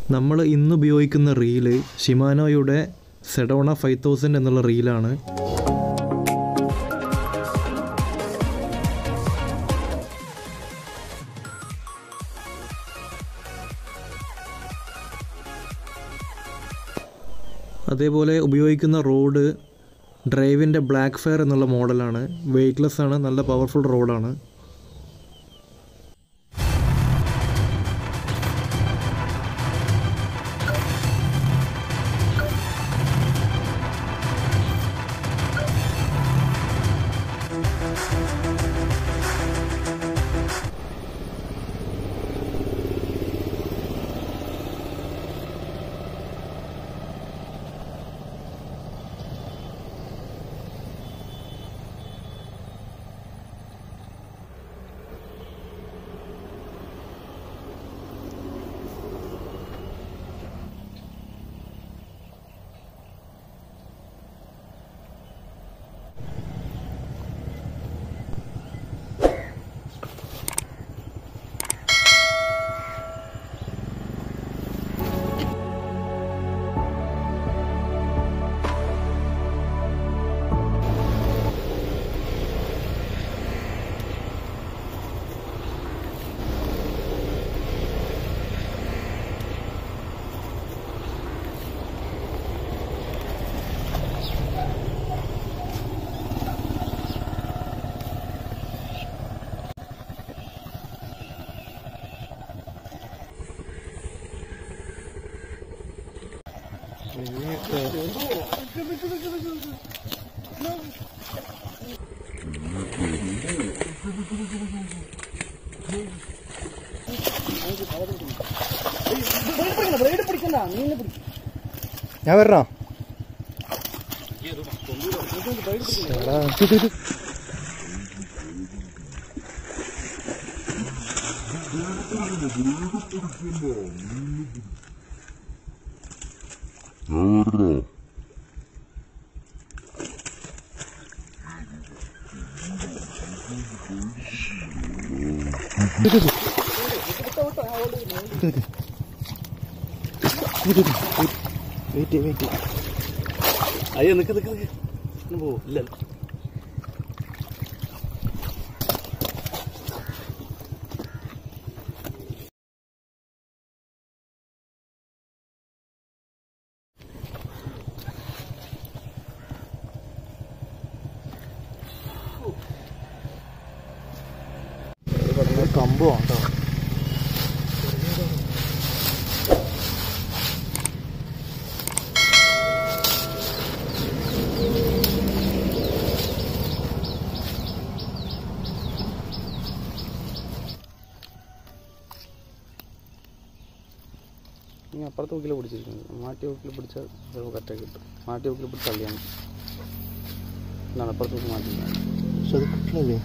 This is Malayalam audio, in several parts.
നമ്മൾ ഇന്ന് ഉപയോഗിക്കുന്ന റീല് ഷിമാനോയുടെ സെഡോണ ഫൈവ് തൗസൻഡ് എന്നുള്ള റീലാണ് അതേപോലെ ഉപയോഗിക്കുന്ന റോഡ് ഡ്രൈവിൻ്റെ ബ്ലാക്ക് ഫയർ എന്നുള്ള മോഡലാണ് വെയ്റ്റ്ലെസ് ആണ് നല്ല പവർഫുൾ റോഡാണ് ഞാൻ വരണോ വെയിറ്റ് വെയിറ്റ് അയ്യോ നിക്ക് നിക്ക് നിക്ക് ഇന്ന് പോവും ഇല്ല കമ്പ് വേണ്ടോ നീ അപ്പുറത്തെ ഊക്കിൽ പിടിച്ചിരിക്കുന്നത് മാറ്റി ഊക്കിൽ പിടിച്ചാൽ ചിലപ്പോൾ കറക്റ്റായി കിട്ടും മാറ്റി ഊക്കിൽ പിടിച്ച് തള്ളിയാണ് എന്നാണ് അപ്പുറത്തെ ഊക്ക് മാറ്റി പക്ഷെ അത് കിട്ടണല്ലേ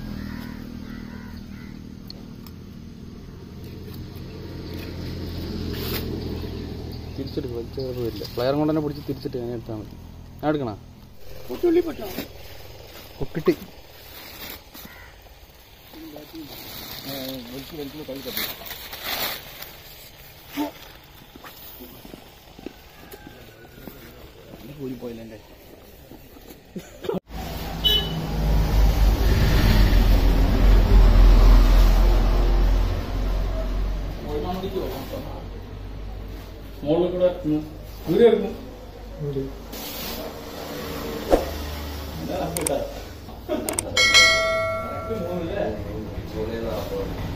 തിരിച്ചെടുക്കും വലിച്ച ചിലപ്പോൾ വരില്ല പ്ലെയർ കൊണ്ട് തന്നെ പിടിച്ച് തിരിച്ചിട്ട് ഞാൻ എടുത്താൽ മതി ഞാൻ എടുക്കണോ പൊക്കിട്ട് മുകളിൽ കൂടെ ദൂരെ എടുക്കും ഒരു